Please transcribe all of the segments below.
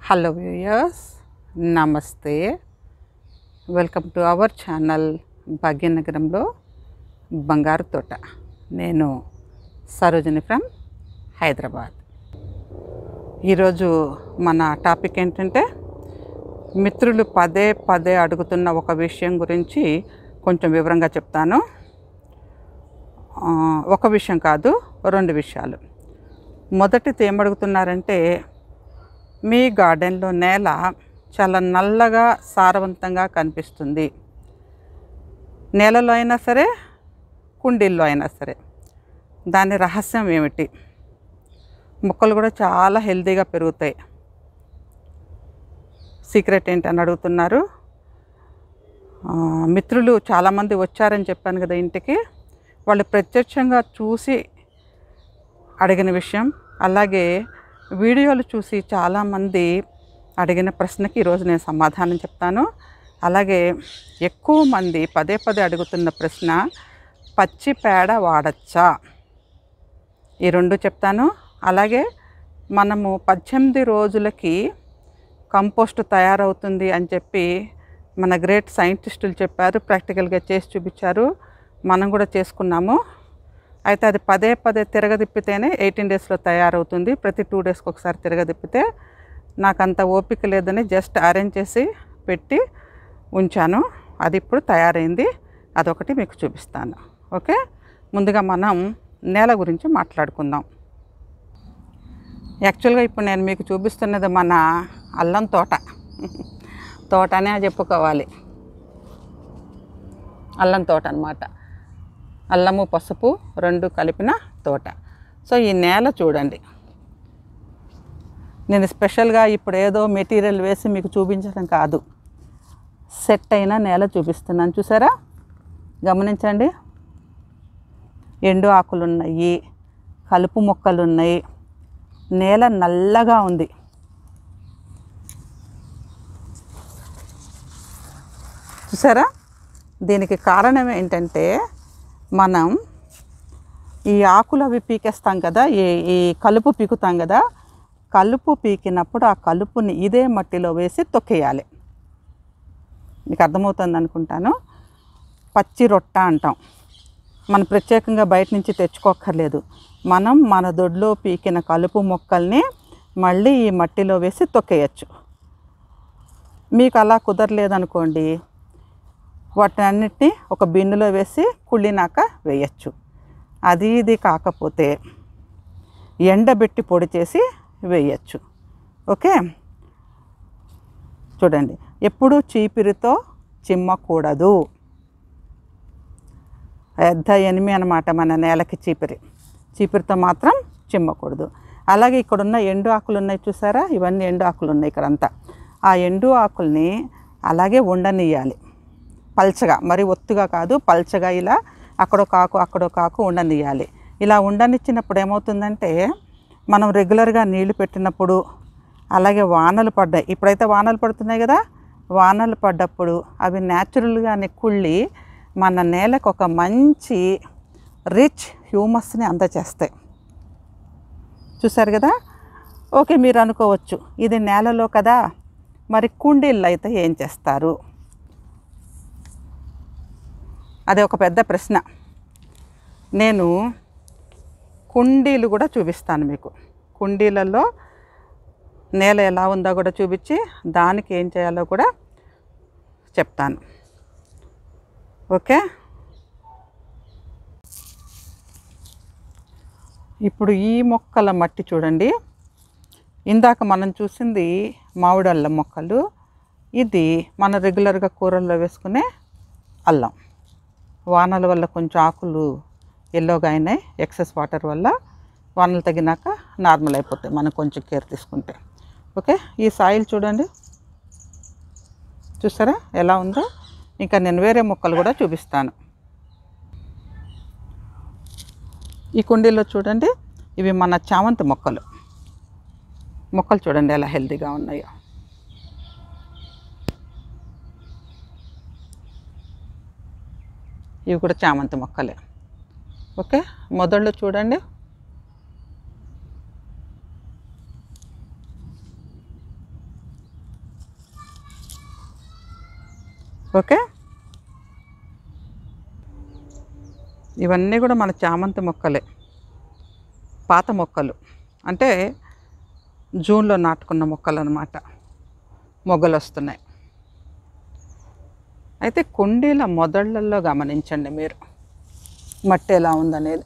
hello viewers నమస్తే welcome to our channel భాగ్యనగరంలో బంగారు తోట నేను సరోజిని ఫ్రమ్ హైదరాబాద్ ఈరోజు మన టాపిక్ ఏంటంటే మిత్రులు పదే పదే అడుగుతున్న ఒక విషయం గురించి కొంచెం వివరంగా చెప్తాను ఆ, ఒక విషయం కాదు రెండు విషయాలు మొదటిది ఏమడుగుతున్నారంటే మీ గార్డెన్లో నేల చాలా నల్లగా సారవంతంగా కనిపిస్తుంది నేలలో అయినా సరే కుండీల్లో అయినా సరే దాని రహస్యం ఏమిటి మొక్కలు కూడా చాలా హెల్తీగా పెరుగుతాయి సీక్రెట్ ఏంటి అని అడుగుతున్నారు ఆ, మిత్రులు చాలామంది వచ్చారని చెప్పాను కదా ఇంటికి వాళ్ళు ప్రత్యక్షంగా చూసి అడిగిన విషయం అలాగే వీడియోలు చూసి చాలామంది అడిగిన ప్రశ్నకి ఈరోజు నేను సమాధానం చెప్తాను అలాగే ఎక్కువ మంది పదే పదే అడుగుతున్న ప్రశ్న పచ్చి పేడ వాడచ్చా ఈ రెండు చెప్తాను అలాగే మనము పద్దెనిమిది రోజులకి కంపోస్ట్ తయారవుతుంది అని చెప్పి మన గ్రేట్ సైంటిస్టులు చెప్పారు ప్రాక్టికల్గా చేసి చూపించారు మనం కూడా చేసుకున్నాము అయితే అది పదే పదే తిరగదిప్పితేనే ఎయిటీన్ డేస్లో తయారవుతుంది ప్రతి టూ డేస్కి ఒకసారి తిరగదిప్పితే నాకు అంత ఓపిక లేదని జస్ట్ అరేంజ్ చేసి పెట్టి ఉంచాను అది ఇప్పుడు తయారైంది అదొకటి మీకు చూపిస్తాను ఓకే ముందుగా మనం నేల గురించి మాట్లాడుకుందాం యాక్చువల్గా ఇప్పుడు నేను మీకు చూపిస్తున్నది మన అల్లం తోట తోటనే చెప్పుకోవాలి అల్లం తోట అన్నమాట అల్లము పసుపు రెండు కలిపిన తోట సో ఈ నేల చూడండి నేను స్పెషల్గా ఇప్పుడు ఏదో మెటీరియల్ వేసి మీకు చూపించడం కాదు సెట్ అయిన నేల చూపిస్తున్నాను చూసారా గమనించండి ఎండు ఆకులు ఉన్నాయి కలుపు మొక్కలు ఉన్నాయి నేల నల్లగా ఉంది చూసారా దీనికి కారణం ఏంటంటే మనం ఈ ఆకులు అవి పీకేస్తాం కదా ఈ ఈ కలుపు పీకుతాం కదా కలుపు పీకినప్పుడు ఆ కలుపుని ఇదే మట్టిలో వేసి తొక్కేయాలి మీకు అర్థమవుతుంది అనుకుంటాను పచ్చి రొట్ట అంటాం మనం ప్రత్యేకంగా బయట నుంచి తెచ్చుకోక్కర్లేదు మనం మన దొడ్లో పీకిన కలుపు మొక్కల్ని మళ్ళీ ఈ మట్టిలో వేసి తొక్కేయచ్చు మీకు అలా కుదరలేదనుకోండి వాటినన్నిటిని ఒక బిన్నులో వేసి కుళ్ళినాక వేయచ్చు అది ఇది కాకపోతే ఎండబెట్టి పొడి చేసి వేయచ్చు ఓకే చూడండి ఎప్పుడూ చీపిరితో చిమ్మకూడదు పెద్ద ఎనిమి అనమాట మన నేలకి చీపిరి చీపిరితో మాత్రం చిమ్మకూడదు అలాగే ఇక్కడున్న ఎండు ఆకులు ఉన్నాయి చూసారా ఇవన్నీ ఎండు ఆకులు ఉన్నాయి ఇక్కడంతా ఆ ఎండు ఆకుల్ని అలాగే ఉండనియాలి పల్చగా మరి ఒత్తుగా కాదు పల్చగా ఇలా అక్కడొక ఆకు అక్కడొక ఆకు ఉండనియాలి ఇలా ఉండనిచ్చినప్పుడు ఏమవుతుందంటే మనం రెగ్యులర్గా నీళ్లు పెట్టినప్పుడు అలాగే వానలు పడ్డాయి ఇప్పుడైతే వానలు పడుతున్నాయి కదా వానలు పడ్డప్పుడు అవి న్యాచురల్గానే కుళ్ళి మన నేలకు ఒక మంచి రిచ్ హ్యూమస్ని అందచేస్తాయి చూసారు కదా ఓకే మీరు అనుకోవచ్చు ఇది నేలలో కదా మరి కుండీళ్ళు అయితే ఏం చేస్తారు అది ఒక పెద్ద ప్రశ్న నేను కుండీలు కూడా చూపిస్తాను మీకు కుండీలలో నేల ఎలా ఉందో కూడా చూపించి దానికి ఏం చేయాలో కూడా చెప్తాను ఓకే ఇప్పుడు ఈ మొక్కల మట్టి చూడండి ఇందాక మనం చూసింది మామిడి అల్లం మొక్కలు ఇది మన రెగ్యులర్గా కూరల్లో వేసుకునే అల్లం వానల వల్ల కొంచెం ఆకులు ఎల్లోగా అయినాయి ఎక్సెస్ వాటర్ వల్ల వానలు తగినాక నార్మల్ అయిపోతాయి మనం కొంచెం కేర్ తీసుకుంటే ఓకే ఈ సాయిల్ చూడండి చూసారా ఎలా ఉందో ఇంకా నేను వేరే మొక్కలు కూడా చూపిస్తాను ఈ కుండీలో చూడండి ఇవి మన చామంతి మొక్కలు మొక్కలు చూడండి ఎలా హెల్తీగా ఉన్నాయో ఇవి కూడా చామంతి మొక్కలే ఓకే మొదళ్ళు చూడండి ఓకే ఇవన్నీ కూడా మన చామంతి మొక్కలే పాత మొక్కలు అంటే జూన్లో నాటుకున్న మొక్కలు అనమాట మొగ్గలు వస్తున్నాయి అయితే కుండీల మొదళ్ళల్లో గమనించండి మీరు మట్టి ఎలా ఉందనేది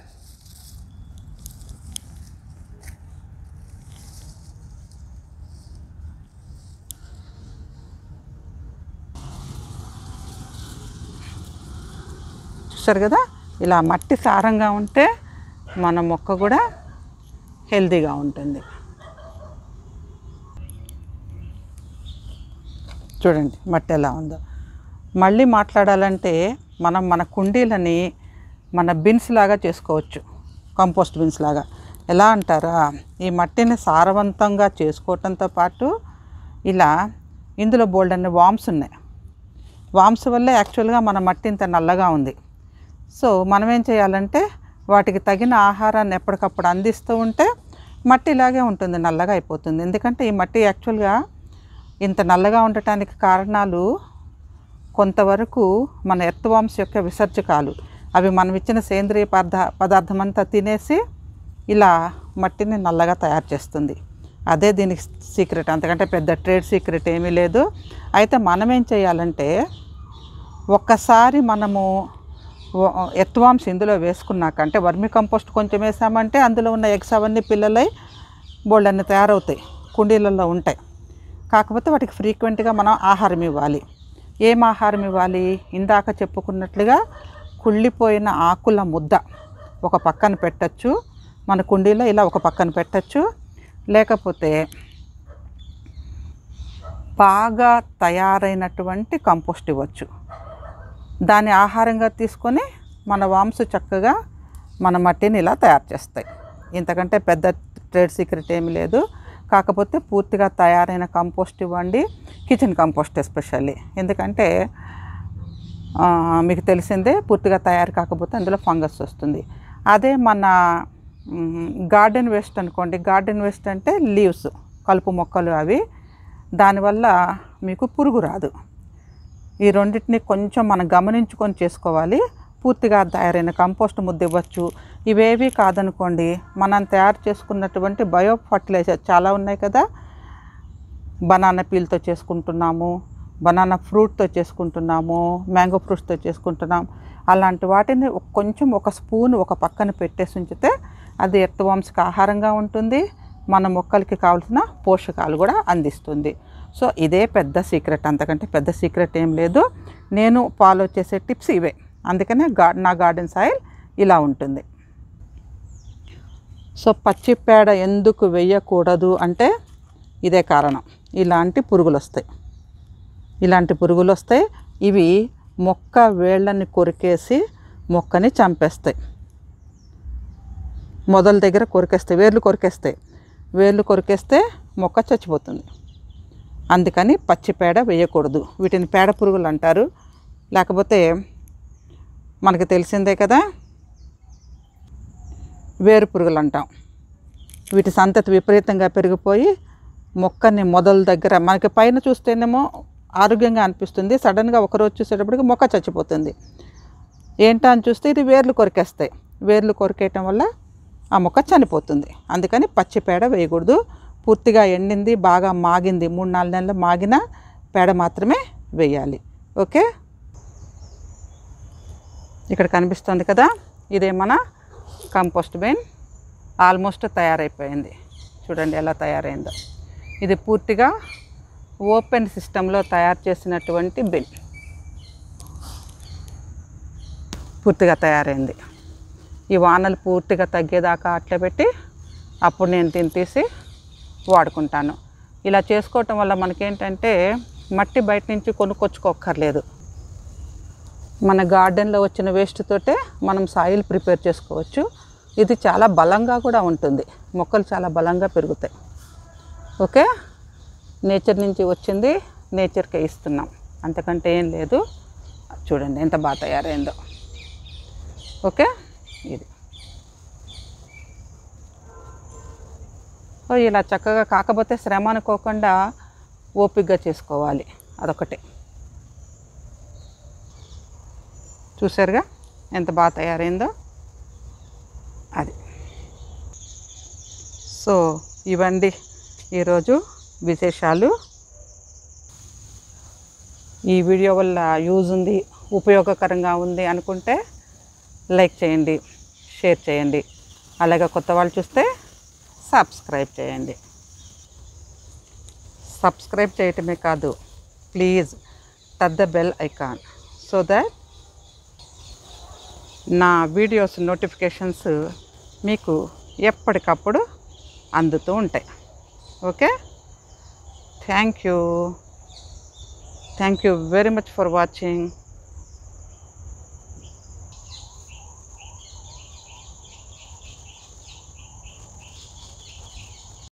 చూస్తారు కదా ఇలా మట్టి సారంగా ఉంటే మన మొక్క కూడా హెల్తీగా ఉంటుంది చూడండి మట్టి ఎలా ఉందో మళ్ళీ మాట్లాడాలంటే మనం మన కుండీలని మన బిన్స్ లాగా చేసుకోవచ్చు కంపోస్ట్ బిన్స్ లాగా ఎలా అంటారా ఈ మట్టిని సారవంతంగా చేసుకోవటంతో పాటు ఇలా ఇందులో బోల్డ్ అనే వామ్స్ ఉన్నాయి వామ్స్ వల్లే యాక్చువల్గా మన మట్టి ఇంత నల్లగా ఉంది సో మనం ఏం చేయాలంటే వాటికి తగిన ఆహారాన్ని ఎప్పటికప్పుడు అందిస్తూ ఉంటే మట్టి ఇలాగే ఉంటుంది నల్లగా అయిపోతుంది ఎందుకంటే ఈ మట్టి యాక్చువల్గా ఇంత నల్లగా ఉండటానికి కారణాలు కొంతవరకు మన ఎర్త్వామ్స్ యొక్క విసర్జకాలు అవి మనం ఇచ్చిన సేంద్రియ పదార్థ పదార్థం అంతా తినేసి ఇలా మట్టిని నల్లగా తయారు చేస్తుంది అదే దీనికి సీక్రెట్ అంతకంటే పెద్ద ట్రేడ్ సీక్రెట్ ఏమీ లేదు అయితే మనం ఏం చేయాలంటే ఒక్కసారి మనము ఎత్వాంశ ఇందులో వేసుకున్నాక అంటే వర్మి కంపోస్ట్ కొంచెం వేసామంటే అందులో ఉన్న ఎగ్స్ అవన్నీ పిల్లలై బోల్డ్ అన్ని తయారవుతాయి కుండీలలో ఉంటాయి కాకపోతే వాటికి ఫ్రీక్వెంట్గా మనం ఆహారం ఇవ్వాలి ఏం ఆహారం ఇవ్వాలి ఇందాక చెప్పుకున్నట్లుగా కుళ్ళిపోయిన ఆకుల ముద్ద ఒక పక్కన పెట్టచ్చు మన కుండీలో ఇలా ఒక పక్కన పెట్టచ్చు లేకపోతే బాగా తయారైనటువంటి కంపోస్ట్ ఇవ్వచ్చు దాన్ని ఆహారంగా తీసుకొని మన వామ్స్ చక్కగా మన మట్టిని ఇలా తయారు చేస్తాయి ఇంతకంటే పెద్ద ట్రేడ్ సీక్రెట్ ఏమీ లేదు కాకపోతే పూర్తిగా తయారైన కంపోస్ట్ ఇవ్వండి కిచెన్ కంపోస్ట్ ఎస్పెషల్లీ ఎందుకంటే ఆ, మీకు తెలిసిందే పూర్తిగా తయారు కాకపోతే అందులో ఫంగస్ వస్తుంది అదే మన గార్డెన్ వేస్ట్ అనుకోండి గార్డెన్ వేస్ట్ అంటే లీవ్స్ కలుపు మొక్కలు అవి దానివల్ల మీకు పురుగు రాదు ఈ రెండింటిని కొంచెం మనం గమనించుకొని చేసుకోవాలి పూర్తిగా తయారైన కంపోస్ట్ ముద్ద ఇవ్వచ్చు ఇవేవి కాదనుకోండి మనం తయారు చేసుకున్నటువంటి బయో ఫర్టిలైజర్ చాలా ఉన్నాయి కదా బనానా పీల్తో చేసుకుంటున్నాము బనానా ఫ్రూట్తో చేసుకుంటున్నాము మ్యాంగో ఫ్రూట్స్తో చేసుకుంటున్నాం అలాంటి వాటిని ఒక- కొంచెం ఒక స్పూన్ ఒక పక్కన పెట్టేసి ఉంచితే అది ఎర్తవంశకు ఆహారంగా ఉంటుంది మన మొక్కలకి కావాల్సిన పోషకాలు కూడా అందిస్తుంది సో ఇదే పెద్ద సీక్రెట్ అంతకంటే పెద్ద సీక్రెట్ ఏం లేదు నేను ఫాలో చేసే టిప్స్ ఇవే అందుకనే గా నా గార్డెన్ సాయిల్ ఇలా ఉంటుంది సో పచ్చి పేడ ఎందుకు వేయకూడదు అంటే ఇదే కారణం ఇలాంటి పురుగులు వస్తాయి ఇలాంటి పురుగులు వస్తాయి ఇవి మొక్క వేళ్ళని కొరికేసి మొక్కని చంపేస్తాయి మొదల దగ్గర కొరికేస్తాయి వేర్లు కొరికేస్తాయి వేర్లు కొరికేస్తే మొక్క చచ్చిపోతుంది అందుకని పచ్చి పేడ వేయకూడదు వీటిని పేడ పురుగులు అంటారు లేకపోతే మనకి తెలిసిందే కదా వేరు పురుగులు అంటాం వీటి సంతతి విపరీతంగా పెరిగిపోయి మొక్కని మొదల దగ్గర మనకి పైన చూస్తేనేమో ఆరోగ్యంగా అనిపిస్తుంది సడన్గా ఒకరోజు చూసేటప్పటికి మొక్క చచ్చిపోతుంది ఏంటా అని చూస్తే ఇది వేర్లు కొరికేస్తాయి వేర్లు కొరికేయటం వల్ల ఆ మొక్క చనిపోతుంది అందుకని పచ్చి పేడ వేయకూడదు పూర్తిగా ఎండింది బాగా మాగింది మూడు నాలుగు నెలలు మాగిన పేడ మాత్రమే వేయాలి ఓకే ఇక్కడ కనిపిస్తుంది కదా ఇదే మన కంపోస్ట్ బెయిన్ ఆల్మోస్ట్ తయారైపోయింది చూడండి ఎలా తయారైందో ఇది పూర్తిగా ఓపెన్ సిస్టంలో తయారు చేసినటువంటి బెన్ పూర్తిగా తయారైంది ఈ వానలు పూర్తిగా తగ్గేదాకా అట్లే పెట్టి అప్పుడు నేను దీన్ని తీసి వాడుకుంటాను ఇలా చేసుకోవటం వల్ల మనకేంటంటే మట్టి బయట నుంచి కొనుక్కొచ్చుకోక్కర్లేదు మన గార్డెన్లో వచ్చిన వేస్ట్ తోటే మనం సాయిల్ ప్రిపేర్ చేసుకోవచ్చు ఇది చాలా బలంగా కూడా ఉంటుంది మొక్కలు చాలా బలంగా పెరుగుతాయి ఓకే నేచర్ నుంచి వచ్చింది నేచర్కే ఇస్తున్నాం అంతకంటే ఏం లేదు చూడండి ఎంత బాగా తయారైందో ఓకే ఇది సో ఇలా చక్కగా కాకపోతే శ్రమ అనుకోకుండా ఓపికగా చేసుకోవాలి అదొకటే చూసారుగా ఎంత బాగా తయారైందో అది సో ఇవండి ఈరోజు విశేషాలు ఈ వీడియో వల్ల యూజ్ ఉంది ఉపయోగకరంగా ఉంది అనుకుంటే లైక్ చేయండి షేర్ చేయండి అలాగే కొత్త వాళ్ళు చూస్తే సబ్స్క్రైబ్ చేయండి సబ్స్క్రైబ్ చేయటమే కాదు please touch the bell icon so that నా వీడియోస్ నోటిఫికేషన్స్ మీకు ఎప్పటికప్పుడు అందుతూ ఉంటాయి okay thank you thank you very much for watching